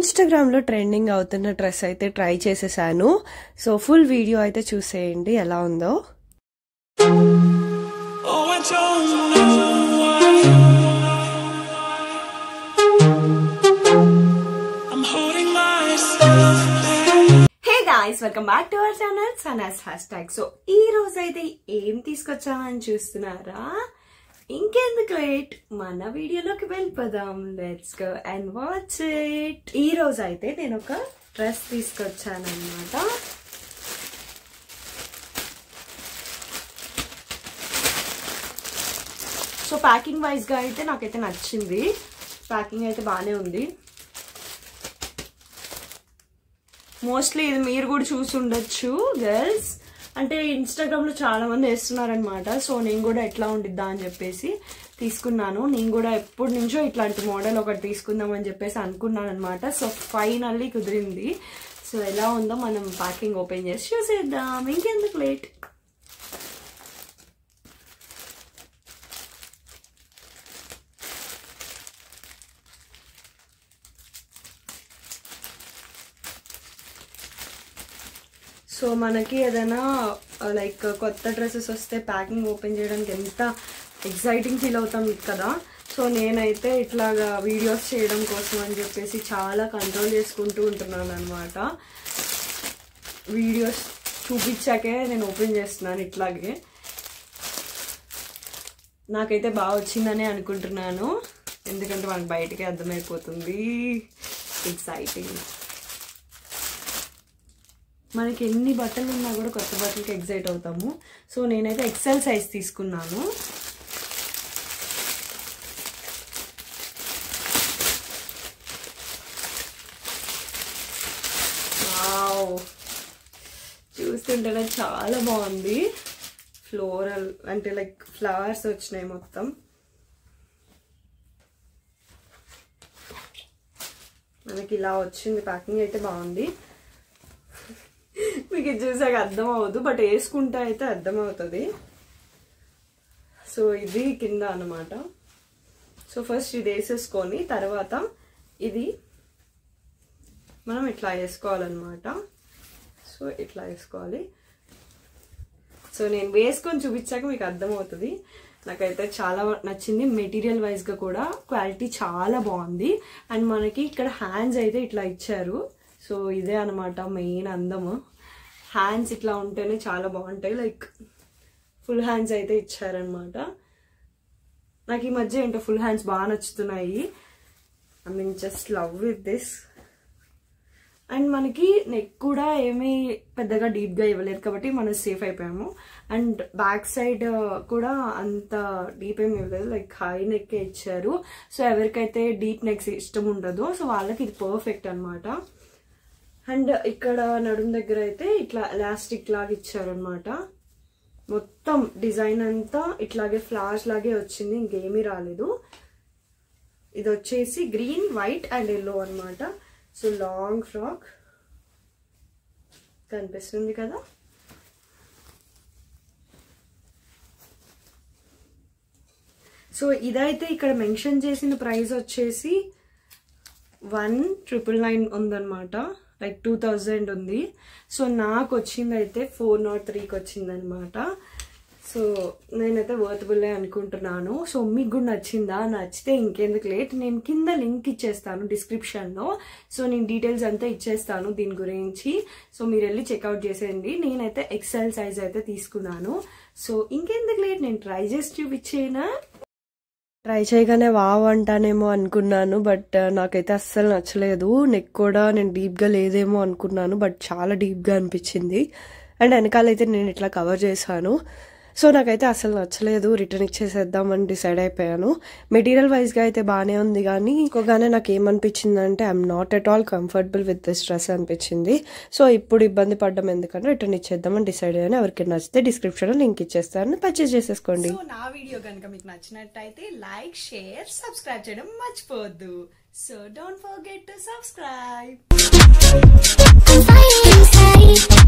ఇన్స్టాగ్రామ్లో ట్రెండింగ్ అవుతున్న డ్రెస్ అయితే ట్రై చేసేసాను సో ఫుల్ వీడియో అయితే చూసేయండి ఎలా ఉందో Oh, I don't know why. I'm holding myself back. Hey guys welcome back to our channel సనాస్ హ్యాష్ ట్యాగ్ సో ఈ రోజు అయితే ఏం తీసుకొచ్చామని చూస్తున్నారా ఇంకెందుకు లేట్ మన వీడియోలోకి వెళ్ళిపోదాం let's go and watch it ఈ రోజు అయితే నేను ఒక డ్రెస్ తీసుకొచ్చాను అనమాట సో ప్యాకింగ్ వైజ్ గా అయితే నాకైతే నచ్చింది ప్యాకింగ్ అయితే బాగానే ఉంది మోస్ట్లీ ఇది మీరు కూడా చూసి ఉండొచ్చు గర్ల్స్ అంటే ఇన్స్టాగ్రామ్ లో చాలా మంది వేస్తున్నారనమాట సో నేను కూడా ఎట్లా ఉండిద్దా అని చెప్పేసి తీసుకున్నాను నేను కూడా ఎప్పటి నుంచో ఇట్లాంటి మోడల్ ఒకటి తీసుకుందాం అని చెప్పేసి అనుకున్నాను అనమాట సో ఫైనల్లీ కుదిరింది సో ఎలా ఉందో మనం ప్యాకింగ్ ఓపెన్ చేసి చూసేద్దాం ఇంకెందుకు లేట్ సో మనకి ఏదైనా లైక్ కొత్త డ్రెస్సెస్ వస్తే ప్యాకింగ్ ఓపెన్ చేయడానికి ఎంత ఎక్సైటింగ్ ఫీల్ అవుతాం కదా సో నేనైతే ఇట్లాగా వీడియోస్ చేయడం కోసం అని చెప్పేసి చాలా కంట్రోల్ చేసుకుంటూ ఉంటున్నాను అనమాట వీడియోస్ చూపించాకే నేను ఓపెన్ చేస్తున్నాను ఇట్లాగే నాకైతే బాగా వచ్చిందని అనుకుంటున్నాను ఎందుకంటే మనకు బయటకే అర్థమైపోతుంది ఎక్సైటింగ్ మనకి ఎన్ని బట్టలు ఉన్నా కూడా కొత్త బట్టలకి ఎగ్జైట్ అవుతాము సో నేనైతే ఎక్సెల్ సైజ్ తీసుకున్నాను వావ్ చూస్తుంటేనే చాలా బాగుంది ఫ్లోరల్ అంటే లైక్ ఫ్లవర్స్ వచ్చినాయి మొత్తం మనకి ఇలా వచ్చింది ప్యాకింగ్ అయితే బాగుంది మీకు ఇది చూసాక అర్థం అవ్వదు బట్ వేసుకుంటే అయితే అర్థం అవుతుంది సో ఇది కింద అన్నమాట సో ఫస్ట్ ఇది వేసేసుకొని తర్వాత ఇది మనం ఇట్లా వేసుకోవాలన్నమాట సో ఇట్లా వేసుకోవాలి సో నేను వేసుకొని చూపించాక మీకు అర్థమవుతుంది నాకైతే చాలా నచ్చింది మెటీరియల్ వైజ్గా కూడా క్వాలిటీ చాలా బాగుంది అండ్ మనకి ఇక్కడ హ్యాండ్స్ అయితే ఇట్లా ఇచ్చారు సో ఇదే అనమాట మెయిన్ అందము హ్యాండ్స్ ఇట్లా ఉంటేనే చాలా బాగుంటాయి లైక్ ఫుల్ హ్యాండ్స్ అయితే ఇచ్చారనమాట నాకు ఈ మధ్య ఏంటో ఫుల్ హ్యాండ్స్ బాగా నచ్చుతున్నాయి I mean just love with this and మనకి నెక్ కూడా ఏమీ పెద్దగా డీప్గా ఇవ్వలేదు కాబట్టి మనం సేఫ్ అయిపోయాము అండ్ బ్యాక్ సైడ్ కూడా అంత డీప్ ఏమి ఇవ్వలేదు లైక్ హై నెక్ ఇచ్చారు సో ఎవరికైతే డీప్ నెక్స్ ఇష్టం ఉండదో సో వాళ్ళకి ఇది పర్ఫెక్ట్ అనమాట అండ్ ఇక్కడ నడుం దగ్గర అయితే ఇట్లా ఎలాస్టిక్ లాగా ఇచ్చారనమాట మొత్తం డిజైన్ అంతా ఇట్లాగే ఫ్లవర్స్ లాగే వచ్చింది ఇంకేమీ రాలేదు ఇది వచ్చేసి గ్రీన్ వైట్ అండ్ ఎల్లో అనమాట సో లాంగ్ ఫ్రాక్ కనిపిస్తుంది కదా సో ఇదైతే ఇక్కడ మెన్షన్ చేసిన ప్రైస్ వచ్చేసి వన్ ట్రిపుల్ నైన్ ఉందన్నమాట లైక్ టూ థౌజండ్ ఉంది సో నాకు వచ్చింది అయితే ఫోర్ నాట్ త్రీకి వచ్చిందనమాట సో నేనైతే వర్తబుల్ అనుకుంటున్నాను సో మీకు కూడా నచ్చిందా నచ్చితే ఇంకెందుకు లేట్ నేను కింద లింక్ ఇచ్చేస్తాను డిస్క్రిప్షన్లో సో నేను డీటెయిల్స్ అంతా ఇచ్చేస్తాను దీని గురించి సో మీరు వెళ్ళి చెక్అవుట్ చేసేయండి నేనైతే ఎక్సెల్ సైజ్ అయితే తీసుకున్నాను సో ఇంకెందుకు లేట్ నేను ట్రై చేసి చూపించేనా ట్రై చేయగానే వావ్ అంటానేమో అనుకున్నాను బట్ నాకైతే అస్సలు నచ్చలేదు నెక్ కూడా నేను డీప్గా లేదేమో అనుకున్నాను బట్ చాలా డీప్గా అనిపించింది అండ్ వెనకాలైతే నేను ఇట్లా కవర్ చేశాను సో నాకైతే అసలు నచ్చలేదు రిటర్న్ ఇచ్చేసేద్దామని డిసైడ్ అయిపోయాను మెటీరియల్ వైజ్గా అయితే బాగానే ఉంది కానీ ఇంకోగానే నాకు ఏమనిపించింది I'm not at all comfortable with this dress అనిపించింది సో ఇప్పుడు ఇబ్బంది పడ్డం ఎందుకంటే రిటర్న్ ఇచ్చేద్దామని డిసైడ్ అయ్యాను ఎవరికి నచ్చితే డిస్క్రిప్షన్లో లింక్ ఇచ్చేస్తాను పర్చేస్ చేసేసుకోండి సో నా వీడియో కనుక మీకు నచ్చినట్టయితే లైక్ షేర్ సబ్స్క్రైబ్ చేయడం మర్చిపోవద్దు so don't forget to subscribe I'm fighting inside.